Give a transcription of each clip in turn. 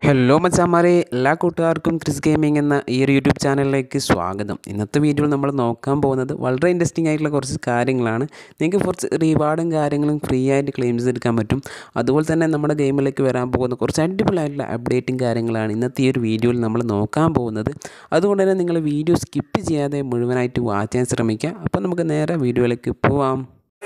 hello മച്ചാമാരെ എല്ലാ കൂട്ടുകാർക്കും ക്രിസ് ഗെയിമിംഗ് എന്ന ഈ ഒരു യൂട്യൂബ് ചാനലിലേക്ക് സ്വാഗതം ഇന്നത്തെ വീഡിയോയിൽ നമ്മൾ നോക്കാൻ പോകുന്നത് വളരെ ഇൻട്രസ്റ്റിംഗ് ആയിട്ടുള്ള കുറച്ച് കാര്യങ്ങളാണ് നിങ്ങൾക്ക് കുറച്ച് റിവാർഡും കാര്യങ്ങളും ഫ്രീ ആയിട്ട് ക്ലെയിം ചെയ്തെടുക്കാൻ പറ്റും അതുപോലെ തന്നെ നമ്മുടെ ഗെയിമിലേക്ക് വരാൻ പോകുന്ന കുറച്ച് അടിപൊളിയായിട്ടുള്ള അപ്ഡേറ്റും കാര്യങ്ങളാണ് ഇന്നത്തെ ഈ ഒരു വീഡിയോയിൽ നമ്മൾ നോക്കാൻ പോകുന്നത് അതുകൊണ്ട് തന്നെ നിങ്ങൾ വീഡിയോ സ്കിപ്പ് ചെയ്യാതെ മുഴുവനായിട്ട് വാച്ച് ചെയ്യാൻ ശ്രമിക്കുക അപ്പോൾ നമുക്ക് നേരെ വീഡിയോയിലേക്ക് പോവാം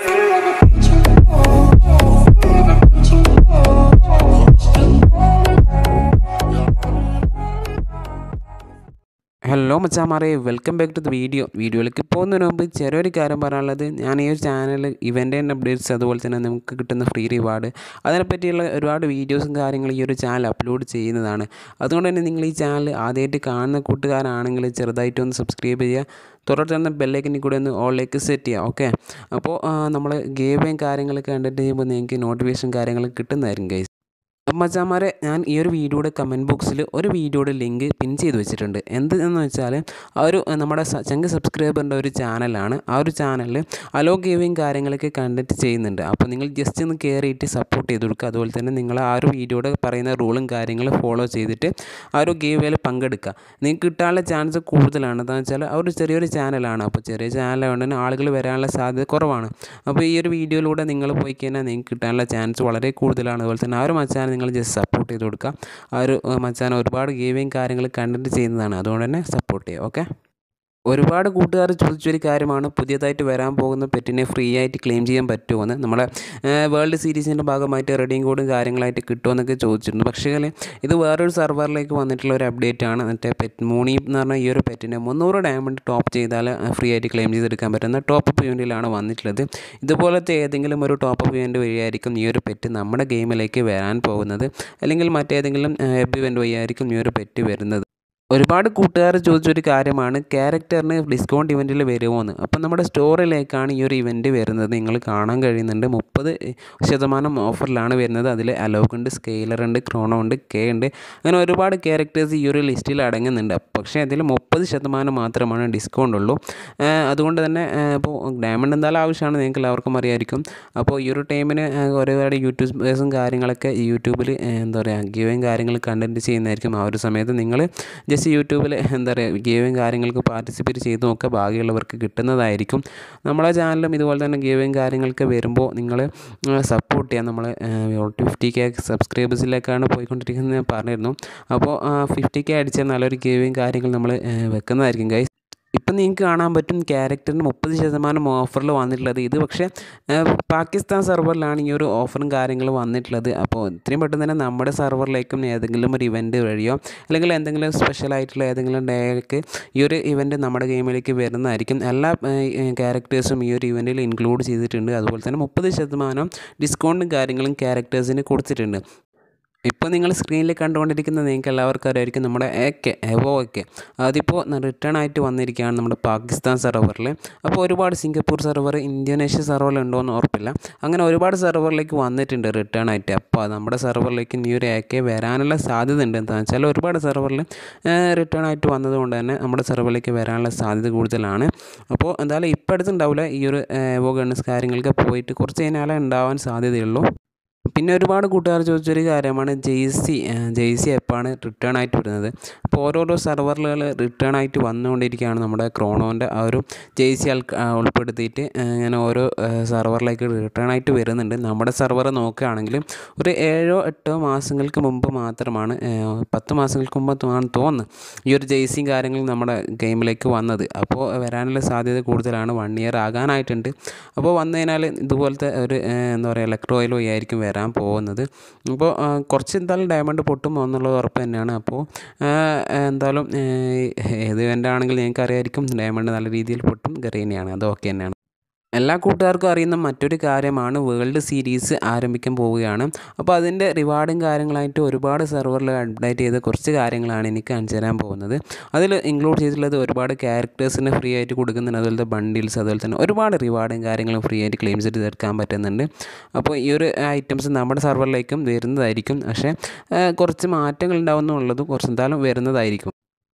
ഹലോ മച്ചാമാരെ welcome back to the video വീഡിയോയിലേക്ക് പോകുന്നതിന് മുമ്പ് ചെറിയൊരു കാര്യം പറയാനുള്ളത് ഞാൻ ഈ ഒരു ചാനൽ ഇവൻ്റ് ആൻഡ് അപ്ഡേറ്റ്സ് അതുപോലെ തന്നെ നമുക്ക് കിട്ടുന്ന ഫ്രീ റിവാർഡ് അതിനെപ്പറ്റിയുള്ള ഒരുപാട് വീഡിയോസും കാര്യങ്ങളും ഈ ഒരു ചാനൽ അപ്ലോഡ് ചെയ്യുന്നതാണ് അതുകൊണ്ട് തന്നെ നിങ്ങൾ ഈ ചാനൽ ആദ്യമായിട്ട് കാണുന്ന കൂട്ടുകാരാണെങ്കിൽ ചെറുതായിട്ടൊന്ന് സബ്സ്ക്രൈബ് ചെയ്യുക തുടർന്ന് തന്നെ ബെല്ലൈക്കനിൽ കൂടെ ഒന്ന് ഓളിലേക്ക് സെറ്റ് ചെയ്യുക ഓക്കെ അപ്പോൾ നമ്മൾ ഗെയിമും കാര്യങ്ങളൊക്കെ കണ്ടിട്ട് ചെയ്യുമ്പോൾ നിങ്ങൾക്ക് നോട്ടിഫിക്കേഷൻ കാര്യങ്ങൾ കിട്ടുന്നതായിരിക്കും ഗൈസ് മച്ചാമാരെ ഞാൻ ഈ ഒരു വീഡിയോയുടെ കമൻറ്റ് ബോക്സിൽ ഒരു വീഡിയോയുടെ ലിങ്ക് പിൻ ചെയ്ത് വെച്ചിട്ടുണ്ട് എന്ത് എന്ന് വെച്ചാൽ ആ ഒരു നമ്മുടെ സ- ചങ്ക് സബ്സ്ക്രൈബറിൻ്റെ ഒരു ചാനലാണ് ആ ഒരു ചാനലിൽ അലോ ഗെയിമിങ് കാര്യങ്ങളൊക്കെ കണ്ടക്ട് ചെയ്യുന്നുണ്ട് അപ്പോൾ നിങ്ങൾ ജസ്റ്റ് ഒന്ന് കയറിയിട്ട് സപ്പോർട്ട് ചെയ്ത് കൊടുക്കുക അതുപോലെ തന്നെ നിങ്ങൾ ആ ഒരു വീഡിയോയുടെ പറയുന്ന റൂളും കാര്യങ്ങളും ഫോളോ ചെയ്തിട്ട് ആ ഒരു ഗെയിമിൽ പങ്കെടുക്കുക നിങ്ങൾക്ക് കിട്ടാനുള്ള ചാൻസ് കൂടുതലാണ് എന്താണെന്ന് വെച്ചാൽ ആ ഒരു ചെറിയൊരു ചാനലാണ് അപ്പോൾ ചെറിയ ചാനലായതുകൊണ്ട് തന്നെ ആളുകൾ വരാനുള്ള സാധ്യത കുറവാണ് അപ്പോൾ ഈ ഒരു വീഡിയോയിലൂടെ നിങ്ങൾ പോയി കഴിഞ്ഞാൽ നിങ്ങൾക്ക് കിട്ടാനുള്ള ചാൻസ് വളരെ കൂടുതലാണ് അതുപോലെ തന്നെ ആ ഒരു മച്ചാനെ നിങ്ങൾ ജസ്റ്റ് സപ്പോർട്ട് ചെയ്ത് കൊടുക്കുക ആ ഒരു ഏഹ്, മച്ചാൻ ഒരുപാട് ഗെയിമിങ് കാര്യങ്ങൾ കണ്ടന്റ് ചെയ്യുന്നതാണ് അതുകൊണ്ട് തന്നെ സപ്പോർട്ട് ചെയ്യുക ഓക്കെ ഒരുപാട് കൂട്ടുകാർ ചോദിച്ചൊരു കാര്യമാണ് പുതിയതായിട്ട് വരാൻ പോകുന്ന പെറ്റിനെ ഫ്രീ ആയിട്ട് ക്ലെയിം ചെയ്യാൻ പറ്റുമോയെന്ന് നമ്മുടെ വേൾഡ് സീരീസിൻ്റെ ഭാഗമായിട്ട് റെഡിയും കോഡും കാര്യങ്ങളായിട്ട് കിട്ടുമെന്നൊക്കെ ചോദിച്ചിരുന്നു പക്ഷേ ഇത് വേറൊരു സെർവറിലേക്ക് വന്നിട്ടുള്ള ഒരു അപ്ഡേറ്റ് ആണ് മറ്റേ പെറ്റ് മൂണി എന്ന് പറഞ്ഞ ഈ ഒരു പെറ്റിനെ മുന്നൂറ് ഡയമണ്ട് ടോപ്പ് ചെയ്താൽ ഫ്രീ ആയിട്ട് ക്ലെയിം ചെയ്തെടുക്കാൻ പറ്റുന്ന ടോപ്പ് അപ്പ് ഇവൻറ്റിലാണ് വന്നിട്ടുള്ളത് ഇതുപോലത്തെ ഏതെങ്കിലും ഒരു ടോപ്പ് അപ്പ് ഇവൻറ്റ് വഴിയായിരിക്കും ഈ ഒരു പെറ്റ് നമ്മുടെ ഗെയിമിലേക്ക് വരാൻ പോകുന്നത് അല്ലെങ്കിൽ മറ്റേതെങ്കിലും വെബ് ഇവൻറ്റ് വഴിയായിരിക്കും ഈ ഒരു പെറ്റ് വരുന്നത് ഒരുപാട് കൂട്ടുകാർ ചോദിച്ചൊരു കാര്യമാണ് ക്യാരക്ടറിന് ഡിസ്കൗണ്ട് ഇവൻറ്റിൽ വരുമോ എന്ന് അപ്പം നമ്മുടെ സ്റ്റോറിലേക്കാണ് ഈ ഒരു ഇവൻറ്റ് വരുന്നത് നിങ്ങൾ കാണാൻ കഴിയുന്നുണ്ട് മുപ്പത് ശതമാനം ഓഫറിലാണ് വരുന്നത് അതിൽ അലോക് ഉണ്ട് സ്കെയിലർ ഉണ്ട് ക്രോണോ ഉണ്ട് കെ ഉണ്ട് അങ്ങനെ ഒരുപാട് ക്യാരക്ടേഴ്സ് ഈ ഒരു ലിസ്റ്റിൽ അടങ്ങുന്നുണ്ട് പക്ഷേ അതിൽ മുപ്പത് ശതമാനം മാത്രമാണ് ഡിസ്കൗണ്ട് ഉള്ളൂ ഏഹ് അതുകൊണ്ട് തന്നെ ഏഹ് ഇപ്പോൾ ഡയമണ്ട് എന്തായാലും ആവശ്യമാണ് നിങ്ങൾക്ക് എല്ലാവർക്കും അറിയാമായിരിക്കും അപ്പോൾ ഈ ഒരു ടൈമിന് ഏഹ് ഒരുപാട് യൂട്യൂബേഴ്സും കാര്യങ്ങളൊക്കെ യൂട്യൂബിൽ എന്താ പറയുക ഗീവും കാര്യങ്ങൾ കണ്ടൻറ്റ് ചെയ്യുന്നതായിരിക്കും ആ ഒരു സമയത്ത് നിങ്ങൾ ജസ്റ്റ് യൂട്യൂബിൽ എന്താ പറയുക ഗെയിമും കാര്യങ്ങൾക്ക് പാർട്ടിസിപ്പേറ്റ് ചെയ്ത് നോക്കുക ഭാഗ്യമുള്ളവർക്ക് കിട്ടുന്നതായിരിക്കും നമ്മളെ ചാനലും ഇതുപോലെ തന്നെ ഗെയിമും കാര്യങ്ങൾക്ക് വരുമ്പോൾ നിങ്ങൾ സപ്പോർട്ട് ചെയ്യാം നമ്മൾ ഫിഫ്റ്റി കെ സബ്സ്ക്രൈബേഴ്സിലേക്കാണ് പോയിക്കൊണ്ടിരിക്കുന്നത് ഞാൻ പറഞ്ഞിരുന്നു അപ്പോൾ ഫിഫ്റ്റി കെ അടിച്ചാൽ നല്ലൊരു ഗെയിമും കാര്യങ്ങൾ നമ്മൾ വെക്കുന്നതായിരിക്കും ഗൈസ് ഇപ്പം നിങ്ങൾക്ക് കാണാൻ പറ്റും ക്യാരക്ടറിന് മുപ്പത് ശതമാനം ഓഫറിൽ വന്നിട്ടുള്ളത് ഇത് പക്ഷേ ഏഹ്, പാകിസ്ഥാൻ സെർവറിലാണ് ഈ ഒരു ഓഫറും കാര്യങ്ങളും വന്നിട്ടുള്ളത് അപ്പോൾ ഇത്രയും പെട്ടെന്ന് തന്നെ നമ്മുടെ സെർവറിലേക്കും ഏതെങ്കിലും ഒരു ഇവൻറ്റ് വഴിയോ അല്ലെങ്കിൽ എന്തെങ്കിലും സ്പെഷ്യൽ ആയിട്ടുള്ള ഏതെങ്കിലും ഡേക്ക് ഈ ഒരു ഇവൻറ്റ് നമ്മുടെ ഗെയിമിലേക്ക് വരുന്നതായിരിക്കും എല്ലാ ക്യാരക്ടേഴ്സും ഈ ഒരു ഇവൻറ്റിൽ ഇൻക്ലൂഡ് ചെയ്തിട്ടുണ്ട് അതുപോലെ തന്നെ മുപ്പത് ശതമാനം ഡിസ്കൗണ്ടും കാര്യങ്ങളും ക്യാരക്ടേഴ്സിന് കൊടുത്തിട്ടുണ്ട് ഇപ്പോൾ നിങ്ങൾ സ്ക്രീനിൽ കണ്ടുകൊണ്ടിരിക്കുന്നത് നിങ്ങൾക്ക് എല്ലാവർക്കും അറിയായിരിക്കും നമ്മുടെ എ കെ എവോ ഒക്കെ അതിപ്പോൾ റിട്ടേൺ ആയിട്ട് വന്നിരിക്കുകയാണ് നമ്മുടെ പാകിസ്ഥാൻ സെർവറിൽ അപ്പോൾ ഒരുപാട് സിംഗപ്പൂർ സെർവർ ഇന്തോനേഷ്യ സെർവറിൽ ഉണ്ടോ എന്ന് ഉറപ്പില്ല അങ്ങനെ ഒരുപാട് സെർവറിലേക്ക് വന്നിട്ടുണ്ട് റിട്ടേൺ ആയിട്ട് അപ്പോൾ നമ്മുടെ സെർവറിലേക്ക് ഈ ഒരു എ കെ വരാനുള്ള സാധ്യത ഉണ്ട് എന്താണെന്ന് വെച്ചാൽ ഒരുപാട് സെർവറിൽ റിട്ടേൺ ആയിട്ട് വന്നതുകൊണ്ട് തന്നെ നമ്മുടെ സെർവറിലേക്ക് വരാനുള്ള സാധ്യത കൂടുതലാണ് അപ്പോൾ എന്തായാലും ഇപ്പോൾ അടുത്തുണ്ടാവില്ല ഈ ഒരു എവോ ഗൺസ് കാര്യങ്ങളൊക്കെ പോയിട്ട് കുറച്ച് കഴിഞ്ഞാലേ ഉണ്ടാവാൻ സാധ്യതയുള്ളൂ പിന്നെ ഒരുപാട് കൂട്ടുകാർ ചോദിച്ചൊരു കാര്യമാണ് ജെയ്സി ജെയ്സി എപ്പാണ് റിട്ടേൺ ആയിട്ട് വരുന്നത് അപ്പോൾ ഓരോരോ സെർവറുകൾ റിട്ടേൺ ആയിട്ട് വന്നുകൊണ്ടിരിക്കുകയാണ് നമ്മുടെ ക്രോണോൻ്റെ ആ ഒരു ജെയ്സി ആൾ ഉൾപ്പെടുത്തിയിട്ട് ആ, ഇങ്ങനെ ഓരോ സെർവറിലേക്ക് റിട്ടേൺ ആയിട്ട് വരുന്നുണ്ട് നമ്മുടെ സെർവർ നോക്കുകയാണെങ്കിൽ ഒരു ഏഴോ എട്ടോ മാസങ്ങൾക്ക് മുമ്പ് മാത്രമാണ് ആ, പത്ത് മാസങ്ങൾക്ക് മുമ്പ് ആണ് തോന്നുന്നു ഈ ഒരു ജെയ്സിയും കാര്യങ്ങളും നമ്മുടെ ഗെയിമിലേക്ക് വന്നത് അപ്പോൾ വരാനുള്ള സാധ്യത കൂടുതലാണ് വൺ ഇയർ ആകാനായിട്ടുണ്ട് അപ്പോൾ വന്നു കഴിഞ്ഞാൽ ഇതുപോലത്തെ ഒരു ഏഹ്, എന്താ പറയുക ഇലക്ട്രോ ഓയിൽ വഴിയായിരിക്കും വരാൻ പോകുന്നത് അപ്പോൾ ആ, കുറച്ച് എന്തായാലും ഡയമണ്ട് പൊട്ടും എന്നുള്ളത് ഉറപ്പ് തന്നെയാണ് അപ്പോൾ ഏഹ്, എന്തായാലും ഏഹ്, ഏത് ഇവൻ്റ് ആണെങ്കിൽ നിങ്ങൾക്ക് അറിയായിരിക്കും ഡയമണ്ട് നല്ല രീതിയിൽ പൊട്ടും ഗറീനയാണ് അത് ഓക്കെ തന്നെയാണ് എല്ലാ കൂട്ടുകാർക്കും അറിയുന്ന മറ്റൊരു കാര്യമാണ് വേൾഡ് സീരീസ് ആരംഭിക്കാൻ പോവുകയാണ് അപ്പോൾ അതിൻ്റെ റിവാർഡും കാര്യങ്ങളായിട്ട് ഒരുപാട് സെർവറിൽ അപ്ഡേറ്റ് ചെയ്ത കുറച്ച് കാര്യങ്ങളാണ് എനിക്ക് കാണിച്ചു തരാൻ പോകുന്നത് അതിൽ ഇൻക്ലൂഡ് ചെയ്തിട്ടുള്ളത് ഒരുപാട് ക്യാരക്ടേഴ്സിന് ഫ്രീ ആയിട്ട് കൊടുക്കുന്നുണ്ട് അതുപോലത്തെ ബണ്ടിൽസ് അതുപോലെ തന്നെ ഒരുപാട് റിവാർഡും കാര്യങ്ങളും ഫ്രീ ആയിട്ട് ക്ലെയിം ചെയ്ത് തീർക്കാൻ പറ്റുന്നുണ്ട് അപ്പോൾ ഈ ഒരു ഐറ്റംസ് നമ്മുടെ സെർവറിലേക്കും വരുന്നതായിരിക്കും പക്ഷേ ആ, കുറച്ച് മാറ്റങ്ങൾ ഉണ്ടാവുന്നുള്ളത് കുറച്ച് എന്തായാലും വരുന്നതായിരിക്കും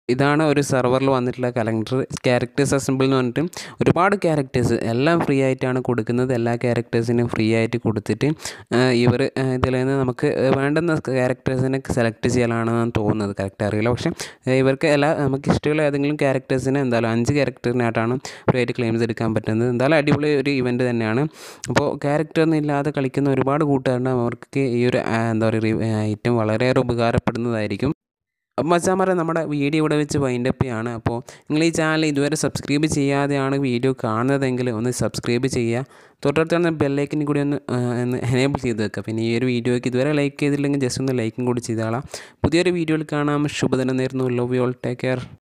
ഇതാണ് ഒരു സെർവറിൽ വന്നിട്ടുള്ള കലണ്ടർ ക്യാരക്ടേഴ്സ് അസംബിൾ എന്ന് പറഞ്ഞിട്ട് ഒരുപാട് ക്യാരക്ടേഴ്സ് എല്ലാം ഫ്രീ ആയിട്ടാണ് കൊടുക്കുന്നത് എല്ലാ ക്യാരക്ടേഴ്സിനും ഫ്രീ ആയിട്ട് കൊടുത്തിട്ട് ഇവർ ഇതിൽ നിന്ന് നമുക്ക് വേണ്ടുന്ന ക്യാരക്ടേഴ്സിനെ സെലക്ട് ചെയ്യലാണെന്നാണ് തോന്നുന്നത് കറക്റ്റ് അറിയില്ല പക്ഷേ ഇവർക്ക് എല്ലാ നമുക്ക് ഇഷ്ടമുള്ള ഏതെങ്കിലും ക്യാരക്ടേഴ്സിനെ എന്തായാലും അഞ്ച് ക്യാരക്ടറിനായിട്ടാണ് ഫ്രീ ആയിട്ട് ക്ലെയിംസ് എടുക്കാൻ പറ്റുന്നത് എന്തായാലും അടിപൊളി ഒരു ഇവൻറ്റ് തന്നെയാണ് അപ്പോൾ ക്യാരക്ടർ ഒന്നും ഇല്ലാതെ കളിക്കുന്ന ഒരുപാട് കൂട്ടുകാരുണ്ട് അവർക്ക് ഈ ഒരു എന്താ പറയുക ഐറ്റം വളരെയേറെ ഉപകാരപ്പെടുന്നതായിരിക്കും അപ്പം മച്ചാമാരെ നമ്മുടെ വീഡിയോ ഇവിടെ വെച്ച് വൈൻഡപ്പ് ചെയ്യാണ് അപ്പോൾ നിങ്ങൾ ഈ ചാനൽ ഇതുവരെ സബ്സ്ക്രൈബ് ചെയ്യാതെയാണ് വീഡിയോ കാണുന്നതെങ്കിൽ ഒന്ന് സബ്സ്ക്രൈബ് ചെയ്യുക തൊട്ടടുത്ത് ബെല്ലൈക്കിനും കൂടി ഒന്ന് ഒന്ന് എനേബിൾ ചെയ്ത് വെക്കുക പിന്നെ ഈ ഒരു വീഡിയോയ്ക്ക് ഇതുവരെ ലൈക്ക് ചെയ്തില്ലെങ്കിൽ ജസ്റ്റ് ഒന്ന് ലൈക്കും കൂടി ചെയ്താളാം പുതിയൊരു വീഡിയോയിൽ കാണാം ശുഭദിനം നേരുന്നു love you all take care